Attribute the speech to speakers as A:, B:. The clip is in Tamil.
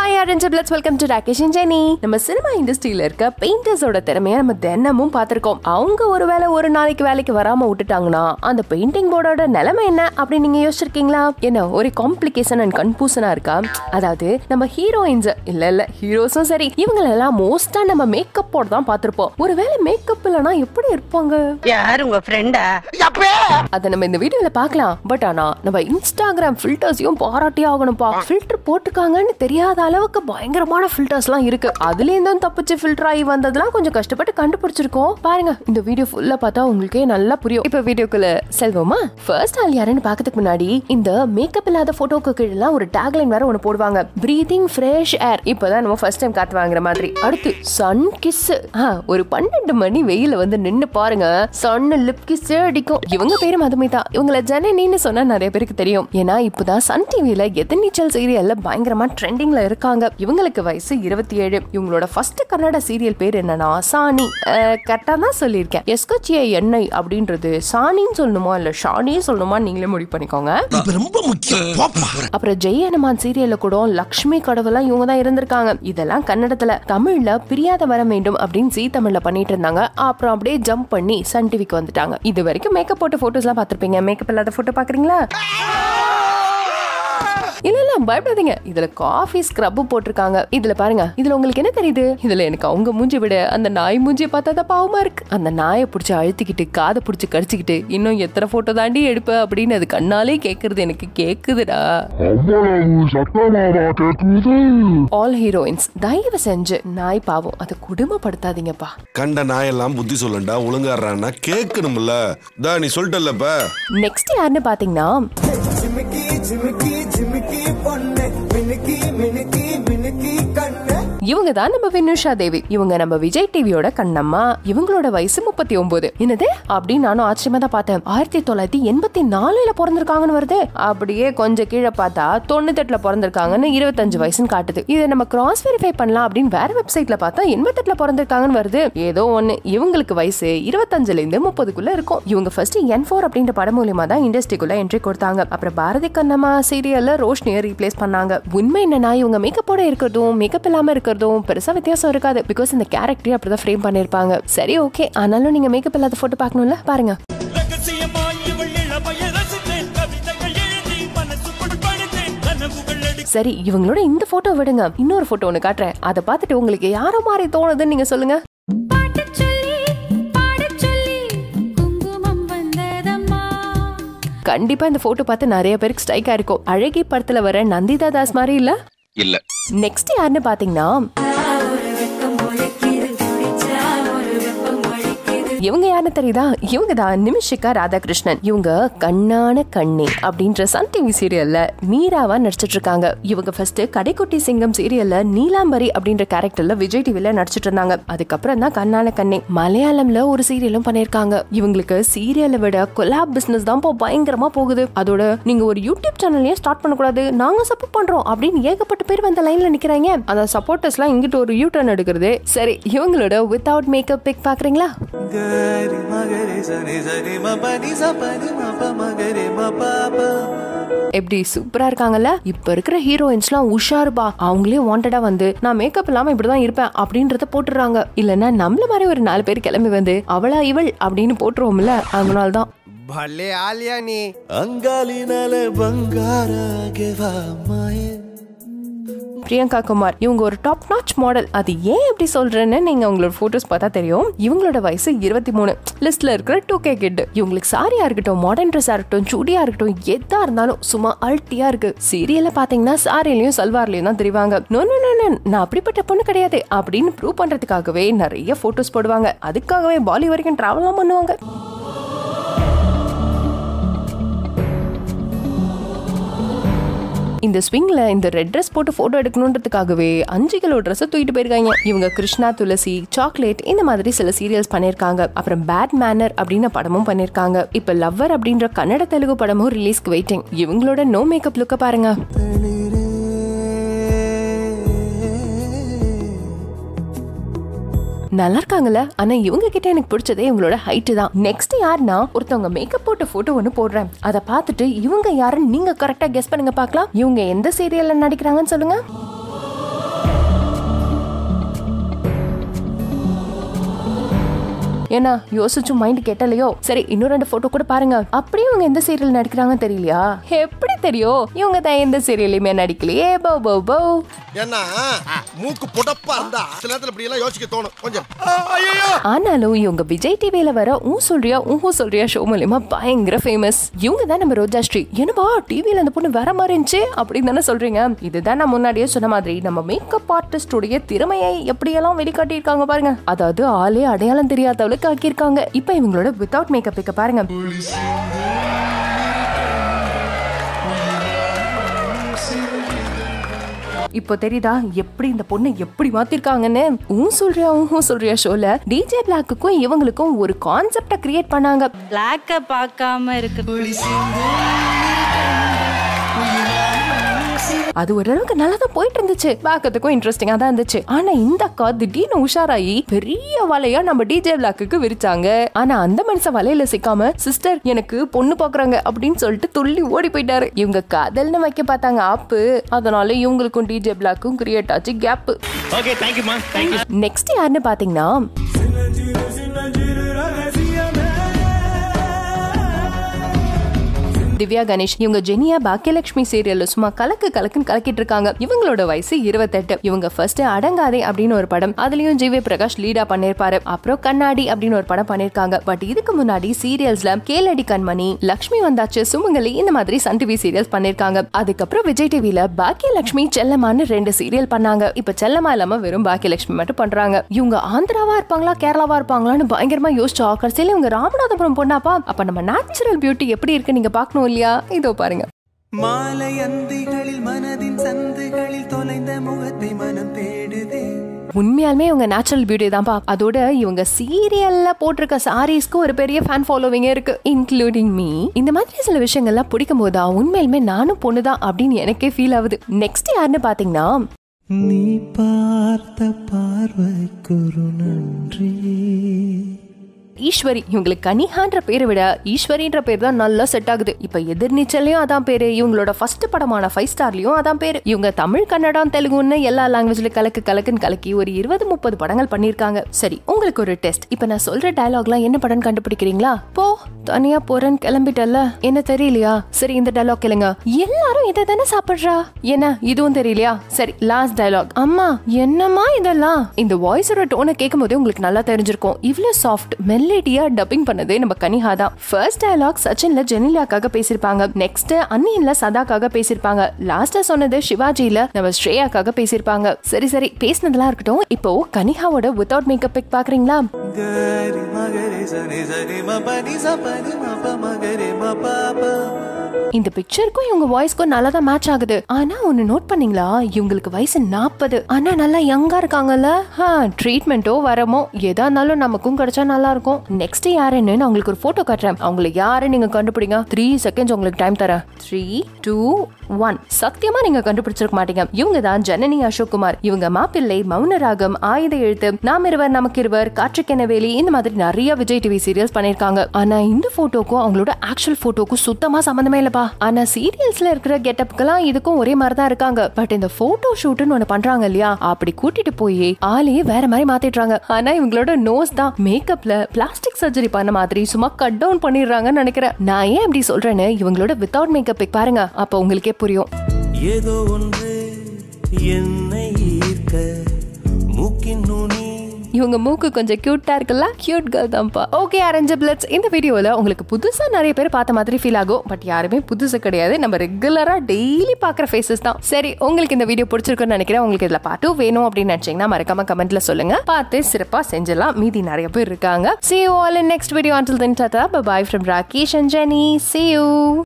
A: Hi orange bloods welcome to Rakesh Jeni நம்ம சினிமா இண்டஸ்ட்ரியில இருக்க பெயிண்டர்ஸோட திறமையை நம்ம தினமும் பார்த்திருக்கோம் அவங்க ஒருவேளை ஒரு நாளைக்கு வேலைக்கு வராம விட்டுட்டாங்கன்னா அந்த பெயிண்டிங் போர்டோட நிலைமை என்ன அப்படின்னு நீங்க யோசிச்சிருக்கீங்களா என்ன ஒரு காம்ப்ளிகேஷன் அண்ட் கன்ஃபியூஷனா இருக்கா அதாவது நம்ம ஹீரோயின்ஸ் இல்ல இல்ல ஹீரோஸும் சரி இவங்களெல்லாம் மோஸ்டா நம்ம மேக்கப் போட தான் பார்த்திருப்போம் ஒருவேளை மேக்கப் இல்லைன்னா எப்படி இருப்பாங்க
B: யார் உங்க ஃப்ரெண்டா
A: அதை நம்ம இந்த வீடியோல பார்க்கலாம் பட் ஆனா நம்ம இன்ஸ்டாகிராம் ஃபில்டர்ஸையும் பாராட்டியே ஆகணும்ப்பா ஃபில்டர் போட்டிருக்காங்கன்னு தெரியாத அளவுக்கு பயங்கரமான ஃபில்டர்ஸ்லாம் இருக்கு அதுல இருந்தும் தப்பிச்சு ஃபில்டர் ஆகி வந்ததெல்லாம் கொஞ்சம் கஷ்டப்பட்டு கண்டுபிடிச்சிருக்கோம் பாருங்க இந்த வீடியோ ஃபுல்லா பார்த்தா உங்களுக்கே நல்லா புரியும் இப்ப வீடியோக்குள்ள செல்வோமா ஃபர்ஸ்ட் ஆள் யாருன்னு பார்க்கறதுக்கு முன்னாடி இந்த மேக்கப் இல்லாத போட்டோக்கு கீழே ஒரு டேக்லைன் வேற ஒன்னு போடுவாங்க பிரீதிங் ஃப்ரெஷ் ஏர் இப்பதான் நம்ம ஃபர்ஸ்ட் டைம் காத்து வாங்குற மாதிரி அடுத்து சன் கிஸ் ஒரு பன்னெண்டு மணி வெயில வந்து நின்னு பாருங்க சன் லிப் கிஸ் அடிக்கும் இவங்க பேரு மதுமிதா இவங்கள ஜனனின்னு சொன்னா நிறைய பேருக்கு தெரியும் ஏன்னா இப்பதான் சன் டிவில எதிர்நீச்சல் சீரியல்ல பயங்கரமா ட்ரெண்டிங்ல இருக்காங்க இவங்களுக்கு வயசு இருபத்தி ஏழு இவங்களோட ஃபர்ஸ்ட் கன்னட சீரியல் பேர் என்னன்னா சாணி கரெக்டா தான் சொல்லியிருக்கேன் எஸ்கச்சிய எண்ணெய் அப்படின்றது சாணின்னு சொல்லணுமா இல்ல ஷானின்னு சொல்லணுமா நீங்களே முடிவு பண்ணிக்கோங்க
C: இது ரொம்ப முக்கியம் போப்பா.
A: அப்புறம் ஜெய் ஹனுமான் சீரியல்ல கூட லக்ஷ்மி கடவுளாம் இவங்க தான் இருந்திருக்காங்க இதெல்லாம் கன்னடத்துல தமிழ்ல பிரியாத வர வேண்டும் அப்படின்னு ஜீ தமிழ்ல பண்ணிட்டு இருந்தாங்க அப்புறம் அப்படியே ஜம்ப் பண்ணி சன் டிவிக்கு வந்துட்டாங்க இது வரைக்கும் மேக்கப் போட்ட போட்டோஸ் எல்லாம் பாத்திருப்பீங்க மேக்கப் இல்லாத போட்டோ பாக்குறீங்களா இல்ல இல்ல பயப்படாதீங்க இதுல காஃபி ஸ்க்ரப் போட்டிருக்காங்க இதுல பாருங்க இதுல உங்களுக்கு என்ன தெரியுது இதுல எனக்கு அவங்க மூஞ்சி விட அந்த நாய் மூஞ்சியை பார்த்தா தான் பாவமா இருக்கு அந்த நாயை புடிச்சு அழுத்திக்கிட்டு காதை புடிச்சு கடிச்சுக்கிட்டு இன்னும் எத்தனை போட்டோ தாண்டி எடுப்ப அப்படின்னு அது கண்ணாலே கேக்குறது எனக்கு கேக்குதுடா
D: அவ்வளவு சத்தமாவா கேக்குது
A: ஆல் ஹீரோயின்ஸ் தயவு செஞ்சு நாய் பாவம் அதை குடும்பப்படுத்தாதீங்கப்பா
C: கண்ட நாயெல்லாம் புத்தி சொல்லண்டா ஒழுங்காடுறான்னா கேட்கணும்ல தா நீ சொல்லிட்டல்லப்ப
A: நெக்ஸ்ட் யாருன்னு பாத்தீங்கன்னா
E: ஜிமிக்கி ஜிமிக்கி ஜிமிக்கி பொண்ணு மினுக்கி மினுக்கி மினுக்கி கண்ணு
A: இவங்க தான் நம்ம வினுஷா தேவி இவங்க நம்ம விஜய் டிவியோட கண்ணம்மா இவங்களோட வயசு முப்பத்தி ஒன்பது என்னது அப்படின்னு நானும் ஆச்சரியமா தான் பார்த்தேன் ஆயிரத்தி தொள்ளாயிரத்தி எண்பத்தி நாலுல பிறந்திருக்காங்கன்னு வருது அப்படியே கொஞ்சம் கீழே பார்த்தா தொண்ணூத்தெட்டுல பிறந்திருக்காங்கன்னு இருபத்தஞ்சு வயசுன்னு காட்டுது இதை நம்ம கிராஸ் வெரிஃபை பண்ணலாம் அப்படின்னு வேற வெப்சைட்ல பார்த்தா எண்பத்தெட்டுல பிறந்திருக்காங்கன்னு வருது ஏதோ ஒண்ணு இவங்களுக்கு வயசு இருபத்தஞ்சுல இருந்து முப்பதுக்குள்ள இருக்கும் இவங்க ஃபர்ஸ்ட் என் ஃபோர் அப்படின்ற படம் மூலியமா தான் இண்டஸ்ட்ரிக்குள்ள என்ட்ரி கொடுத்தாங்க அப்புறம் பாரதி கண்ணம்மா சீரியல்ல ரோஷினியை ரீப்ளேஸ் பண்ணாங்க உண்மை என்னன்னா இவங்க மேக்கப்போட இருக்கிறதும் மேக்கப் இல்லாம இருக்கிறதும் பெருசா வித்தியாசம் இருக்காது பிகாஸ் இந்த கேரக்டர் அப்படிதான் ஃப்ரேம் பண்ணிருப்பாங்க சரி ஓகே ஆனாலும் நீங்க மேக்கப் இல்லாத போட்டோ பார்க்கணும்ல பாருங்க
F: ரகசியமாய் இவள் இளமைய ரசித்தேன் கவிதைகள் எழுதி மனசுக்குள் படுத்தேன் கனவுகள் அடி
A: சரி இவங்களோட இந்த போட்டோ விடுங்க இன்னொரு போட்டோ ஒன்னு காட்டுறேன் அதை பார்த்துட்டு உங்களுக்கு யாரோ மாதிரி தோணுதுன்னு நீங்க சொல்லுங்க
G: பாடச் சொல்லி பாடச் சொல்லி குங்குமம் வந்ததம்மா
A: கண்டிப்பா இந்த போட்டோ பார்த்து நிறைய பேருக்கு ஸ்ட்ரைக் ஆயிருக்கும் அழகி படத்துல வர நந்திதா தாஸ் மாதிரி இல்ல
C: இல்ல
A: நெக்ஸ்ட் யாருன்னு பாத்தீங்கன்னா
G: ஒரு வெக்கம் முளைக்குது பிடிச்சா ஒரு வெப்பம் முளைக்குது
A: இவங்க யாருன்னு தெரியுதா இவங்க தான் நிமிஷிகா ராதாகிருஷ்ணன் இவங்க கண்ணான கண்ணே அப்படின்ற சன் டிவி சீரியல்ல மீராவா நடிச்சிட்டு இருக்காங்க இவங்க ஃபர்ஸ்ட் கடைக்குட்டி சிங்கம் சீரியல்ல நீலாம்பரி அப்படின்ற கேரக்டர்ல விஜய் டிவில நடிச்சிட்டு இருந்தாங்க அதுக்கப்புறம் தான் கண்ணான கண்ணே மலையாளம்ல ஒரு சீரியலும் பண்ணிருக்காங்க இவங்களுக்கு சீரியலை விட கொலாப் பிசினஸ் தான் இப்போ பயங்கரமா போகுது அதோட நீங்க ஒரு யூடியூப் சேனல்லையே ஸ்டார்ட் பண்ணக்கூடாது நாங்க சப்போர்ட் பண்றோம் அப்படின்னு ஏகப்பட்ட பேர் அந்த லைன்ல நிக்கிறாங்க அந்த சப்போர்ட்டர்ஸ்லாம் இங்கிட்ட ஒரு யூ டர்ன் எடுக்கிறது சரி இவங்களோட வித்தவுட் மேக்கப் பிக் பாக்குறீங்களா
E: கரி மகரி சனி சனி மபனி சபனி மப மகரி மபாபா
A: எப்படி சூப்பரா இருக்காங்கல்ல இப்ப இருக்கிற ஹீரோயின்ஸ்லாம் உஷாருபா அவங்களே வாண்டடா வந்து நான் மேக்கப் இல்லாம இப்படிதான் இருப்பேன் அப்படின்றத போட்டுறாங்க இல்லன்னா நம்மள மாதிரி ஒரு நாலு பேர் கிளம்பி வந்து அவளா இவள் அப்படின்னு போட்டுருவோம்ல அதனால தான்
H: ಭಲೆ ಆಲಿಯಾ ನೀ
E: ಅಂಗಾಲಿನಲೆ ಬಂಗಾರ ಗೆವಾ ಮಾಯೆ
A: பிரியங்கா குமார் இவங்க ஒரு டாப் நாச் மாடல் அது ஏன் எப்படி சொல்றேன்னு நீங்க உங்களோட போட்டோஸ் பார்த்தா தெரியும் இவங்களோட வயசு இருபத்தி மூணு லிஸ்ட்ல இருக்கிற டூ கே கிட் இவங்களுக்கு சாரியா இருக்கட்டும் மாடர்ன் ட்ரெஸ்ஸா இருக்கட்டும் சுடியா இருக்கட்டும் எதா இருந்தாலும் சும்மா அல்ட்டியா இருக்கு சீரியல்ல பாத்தீங்கன்னா சாரிலையும் சல்வார்லயும் தான் தெரிவாங்க நோ நோ நோ நோ, நான் அப்படிப்பட்ட பொண்ணு கிடையாது அப்படின்னு ப்ரூவ் பண்றதுக்காகவே நிறைய போட்டோஸ் போடுவாங்க அதுக்காகவே பாலி வரைக்கும் டிராவலாம் பண்ணுவாங்க இந்த ஸ்விங்ல இந்த ரெட் ட்ரெஸ் போட்டு போட்டோ எடுக்கணுன்றதுக்காகவே அஞ்சு கிலோ ட்ரெஸ் தூக்கிட்டு போயிருக்காங்க இவங்க கிருஷ்ணா துளசி சாக்லேட் இந்த மாதிரி சில சீரியல்ஸ் பண்ணிருக்காங்க அப்புறம் பேட் மேனர் அப்படின்னு படமும் பண்ணிருக்காங்க இப்ப லவ்வர் அப்படின்ற கன்னட தெலுங்கு படமும் ரிலீஸ்க்கு வெயிட்டிங் இவங்களோட நோ மேக்கப் லுக்க பாருங்க நல்லா இருக்காங்கல்ல ஆனா இவங்க கிட்ட எனக்கு பிடிச்சதே இவங்களோட ஹைட் தான் நெக்ஸ்ட் யாருன்னா ஒருத்தவங்க மேக்கப் போட்ட போட்டோ ஒன்னு போடுறேன் அதை பார்த்துட்டு இவங்க யாருன்னு நீங்க கரெக்டா கெஸ் பண்ணுங்க பார்க்கலாம் இவங்க எந்த சீரியல்ல நடிக்கிறாங்கன்னு சொல்லுங்க ஏன்னா யோசிச்சு மைண்ட் கெட்டலையோ சரி இன்னும் ரெண்டு போட்டோ கூட பாருங்க அப்படியே இவங்க எந்த சீரியல் நடிக்கிறாங்கன்னு தெரியலையா எப்படி தெரியும் இவங்க தான் எந்த சீரியலையுமே நடிக்கலையே போ போ போ
B: ஏன்னா மூக்கு புடப்பா இருந்தா சில நேரத்துல இப்படி எல்லாம் யோசிக்க தோணும் கொஞ்சம்
A: ஆனாலும் இவங்க விஜய் டிவில வர ஊ சொல்றியா ஊஹூ சொல்றியா ஷோ மூலியமா பயங்கர ஃபேமஸ் இவங்க தான் நம்ம ரோஜா ஸ்ரீ என்னப்பா டிவில அந்த பொண்ணு வேற மாதிரி இருந்துச்சு அப்படின்னு தானே சொல்றீங்க இதுதான் நான் முன்னாடியே சொன்ன மாதிரி நம்ம மேக்கப் ஆர்டிஸ்டுடைய திறமையை எப்படியெல்லாம் வெளிக்காட்டியிருக்காங்க பாருங்க அதாவது ஆளே அடையாளம் தெரியாதவளுக்கு ஆக்கியிருக்காங்க இப்போ இவங்களோட வித்தவுட் மேக்கப் இக்க பாருங்க இப்போ தெரியுதா எப்படி இந்த பொண்ணை எப்படி மாத்திருக்காங்கன்னு ஊ சொல்றியா ஊ சொல்றியா ஷோல டிஜே பிளாக்குக்கும் இவங்களுக்கும் ஒரு கான்செப்ட கிரியேட் பண்ணாங்க
I: பிளாக்க பார்க்காம இருக்கு
A: அது ஓரளவுக்கு நல்லா தான் போயிட்டு இருந்துச்சு பார்க்கறதுக்கும் இன்ட்ரெஸ்டிங்கா தான் இருந்துச்சு ஆனா இந்த அக்கா திடீர்னு உஷாராயி பெரிய வலையா நம்ம டிஜே பிளாக்குக்கு விரிச்சாங்க ஆனா அந்த மனுஷன் வலையில சிக்காம சிஸ்டர் எனக்கு பொண்ணு பாக்குறாங்க அப்படின்னு சொல்லிட்டு துள்ளி ஓடி போயிட்டாரு இவங்க காதல்னு வைக்க பார்த்தாங்க ஆப்பு அதனால இவங்களுக்கும் டிஜே பிளாக்கும் கிரியேட் ஆச்சு கேப்
F: ஓகே தேங்க்யூமா தேங்க்யூ
A: நெக்ஸ்ட் யாருன்னு பாத்தீங்கன்னா திவ்யா கணேஷ் இவங்க ஜெனியா பாக்கியலட்சுமி சீரியல்ல சும்மா கலக்கு கலக்குன்னு கலக்கிட்டு இருக்காங்க இவங்களோட வயசு இருபத்தெட்டு இவங்க ஃபர்ஸ்ட் அடங்காதே அப்படின்னு ஒரு படம் அதுலயும் ஜிவி பிரகாஷ் லீடா பண்ணிருப்பாரு அப்புறம் கண்ணாடி அப்படின்னு ஒரு படம் பண்ணிருக்காங்க பட் இதுக்கு முன்னாடி சீரியல்ஸ்ல கேளடி கண்மணி லக்ஷ்மி வந்தாச்சு சுமங்கலி இந்த மாதிரி சன் டிவி சீரியல்ஸ் பண்ணிருக்காங்க அதுக்கப்புறம் விஜய் டிவில பாக்கியலட்சுமி செல்லமான்னு ரெண்டு சீரியல் பண்ணாங்க இப்ப செல்லமா இல்லாம வெறும் பாக்கியலட்சுமி மட்டும் பண்றாங்க இவங்க ஆந்திராவா இருப்பாங்களா கேரளாவா இருப்பாங்களான்னு பயங்கரமா யோசிச்சா கடைசியில இவங்க ராமநாதபுரம் பொண்ணாப்பா அப்ப நம்ம நேச்சுரல் பியூட்டி எப்படி இருக்கு நீங்க பாக்கணும் இல்லையா இதோ பாருங்க
E: மாலை அந்திகளில் மனதின் சந்துகளில் தொலைந்த முகத்தை மனம் தேடுதே
A: உண்மையாலுமே இவங்க நேச்சுரல் பியூட்டி தான்ப்பா அதோட இவங்க சீரியல்ல போட்டிருக்க சாரீஸ்க்கு ஒரு பெரிய ஃபேன் ஃபாலோவிங்கே இருக்கு இன்க்ளூடிங் மீ இந்த மாதிரி சில விஷயங்கள்லாம் பிடிக்கும் போதா உண்மையிலுமே நானும் பொண்ணுதான் அப்படின்னு எனக்கே ஃபீல் ஆகுது நெக்ஸ்ட் யாருன்னு பாத்தீங்கன்னா
E: நீ பார்த்த பார்வைக்கு ஒரு நன்றி
A: ஈஸ்வரி இவங்களுக்கு கனிஹான்ற பேரை விட ஈஸ்வரின்ற பேர் தான் நல்லா செட் ஆகுது இப்ப எதிர்நீச்சல்லையும் அதான் பேரு இவங்களோட ஃபர்ஸ்ட் படமான ஃபைவ் ஸ்டார்லயும் அதான் பேரு இவங்க தமிழ் கன்னடம் தெலுங்குன்னு எல்லா லாங்குவேஜ்ல கலக்கு கலக்குன்னு கலக்கி ஒரு இருபது முப்பது படங்கள் பண்ணிருக்காங்க சரி உங்களுக்கு ஒரு டெஸ்ட் இப்ப நான் சொல்ற டயலாக்லாம் என்ன படம் கண்டுபிடிக்கிறீங்களா போ தனியா போறேன்னு கிளம்பிட்டல்ல என்ன தெரியலையா சரி இந்த டயலாக் கேளுங்க எல்லாரும் இதை தானே சாப்பிடுறா என்ன இதுவும் தெரியலையா சரி லாஸ்ட் டயலாக் அம்மா என்னம்மா இதெல்லாம் இந்த வாய்ஸோட டோனை கேட்கும் போதே உங்களுக்கு நல்லா தெரிஞ்சிருக்கும் இவ்வளவு சாஃப்ட் மெல்லடியா டப்பிங் பண்ணதே நம்ம கனிஹா தான் ஃபர்ஸ்ட் டயலாக் சச்சின்ல ஜெனிலியாக்காக பேசியிருப்பாங்க நெக்ஸ்ட் அன்னியன்ல சதாக்காக பேசியிருப்பாங்க லாஸ்டா சொன்னது சிவாஜில நம்ம ஸ்ரேயாக்காக பேசியிருப்பாங்க சரி சரி பேசினதெல்லாம் இருக்கட்டும் இப்போ கனிஹாவோட வித்தவுட் மேக்கப் பிக் பாக்குறீங்களா
E: கரி மகரி சனி சனி ம பனி ச பனி ம ப மகரி ம பாப
A: இந்த பிக்சருக்கும் இவங்க வாய்ஸ்க்கும் நல்லா தான் மேட்ச் ஆகுது ஆனா ஒன்னு நோட் பண்ணீங்களா இவங்களுக்கு வயசு நாற்பது ஆனா நல்லா யங்கா இருக்காங்கல்ல ட்ரீட்மெண்ட்டோ வரமோ எதா இருந்தாலும் நமக்கும் கிடைச்சா நல்லா இருக்கும் நெக்ஸ்ட் யாருன்னு நான் உங்களுக்கு ஒரு போட்டோ காட்டுறேன் அவங்களை யாரு நீங்க கண்டுபிடிங்க த்ரீ செகண்ட்ஸ் உங்களுக்கு டைம் தரேன் த்ரீ டூ ஒன் சத்தியமா நீங்க கண்டுபிடிச்சிருக்க மாட்டீங்க இவங்க தான் ஜனனி அசோக்குமார் இவங்க மாப்பிள்ளை மௌனராகம் ஆயுத எழுத்து நாம் இருவர் நமக்கு இருவர் காற்றுக்கென வேலி இந்த மாதிரி நிறைய விஜய் டிவி சீரியல்ஸ் பண்ணிருக்காங்க ஆனா இந்த போட்டோக்கும் அவங்களோட ஆக்சுவல் போட்டோக்கும் சுத்தமா சம்மந்தமே இல்லப்பா ஆனா சீரியல்ஸ்ல இருக்கிற கெட்டப்புக்கெல்லாம் இதுக்கும் ஒரே மாதிரி தான் இருக்காங்க பட் இந்த போட்டோ ஷூட்னு ஒண்ணு பண்றாங்க இல்லையா அப்படி கூட்டிட்டு போய் ஆளையே வேற மாதிரி மாத்திடுறாங்க ஆனா இவங்களோட நோஸ் தான் மேக்கப்ல பிளாஸ்டிக் சர்ஜரி பண்ண மாதிரி சும்மா கட் டவுன் பண்ணிடுறாங்கன்னு நினைக்கிறேன் நான் ஏன் அப்படி சொல்றேன்னு இவங்களோட வித்தவுட் மேக்கப் பாருங்க அப்ப உங்களுக்கே புரியும்
E: ஏதோ ஒன்று என்னை ஈர்க்க மூக்கின் நுனி
A: இவங்க மூக்கு கொஞ்சம் கியூட்டா இருக்குல்ல கியூட் கேர்ள் தான்ப்பா ஓகே அரேஞ்ச் பிளட்ஸ் இந்த வீடியோல உங்களுக்கு புதுசா நிறைய பேர் பார்த்த மாதிரி ஃபீல் ஆகும் பட் யாருமே புதுசு கிடையாது நம்ம ரெகுலரா டெய்லி பாக்குற ஃபேஸஸ் தான் சரி உங்களுக்கு இந்த வீடியோ பிடிச்சிருக்குன்னு நினைக்கிறேன் உங்களுக்கு இதுல பாட்டு வேணும் அப்படின்னு நினைச்சீங்கன்னா மறக்காம கமெண்ட்ல சொல்லுங்க பார்த்து சிறப்பா செஞ்சலாம் மீதி நிறைய பேர் இருக்காங்க see you all in next video until then tata bye bye from rakesh and jenny see you